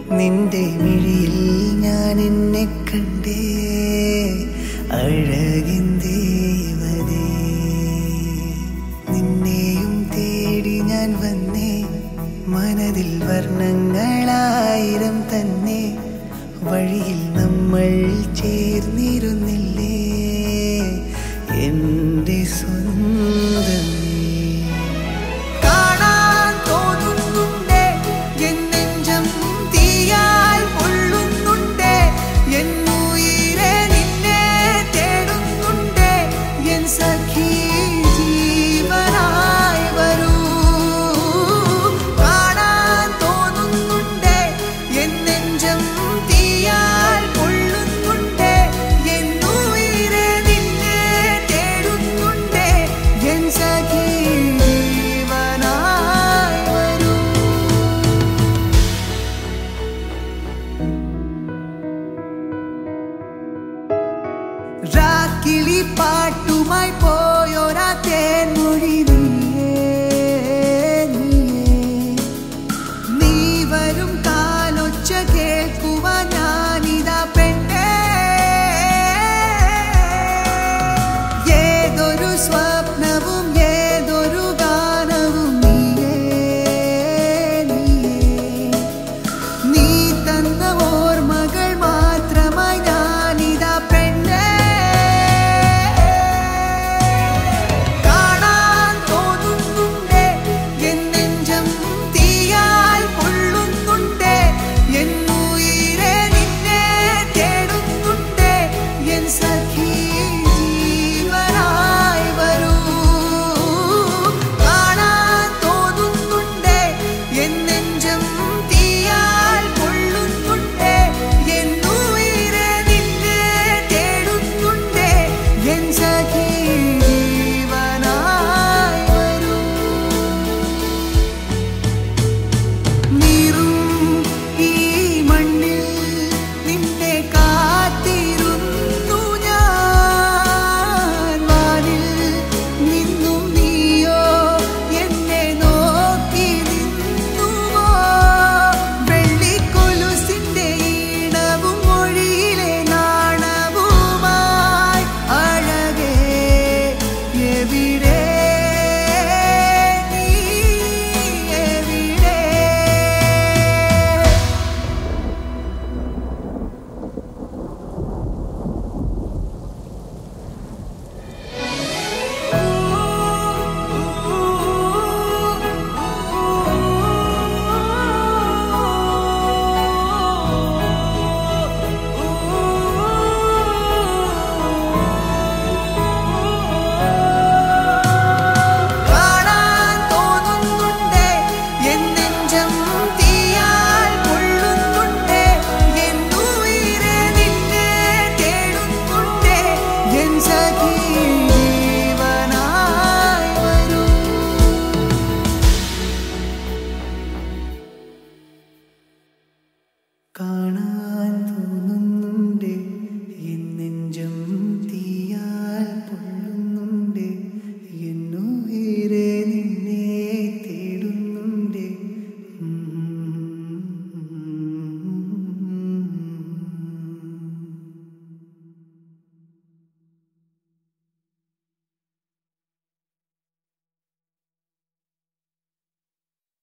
നിന്റെ മിഴിയിൽ ഞാൻ എന്നെ കണ്ടേ അഴകിൻ ദേവതേ നിന്നെയും തേടി ഞാൻ വന്നേ മനതിൽ വർണ്ണങ്ങളായിരം തന്നെ വഴിയിൽ നമ്മൾ ചേർന്നിരുന്നില്ലേ എന്റെ സ്വന്തമേ കാണാൻ തോന്നുന്നുണ്ടേ എൻ നെഞ്ചം തീയാൽ പൊള്ളുന്നുണ്ടേ എൻ ഉയിരെ നിന്നെ തേടുന്നുണ്ടേ എൻ സഖി ജീവനായി വരൂ കാണാൻ തോന്നുന്നുണ്ടേ എൻ നെഞ്ചം തീയാൽ പൊള്ളുന്നുണ്ടേ എൻ ഉയിരെ നിന്നെ തേടുന്നുണ്ടേ എൻ സഖി ജീവനായി വരൂ രാക്കിളി പാട്ടുമായി പോ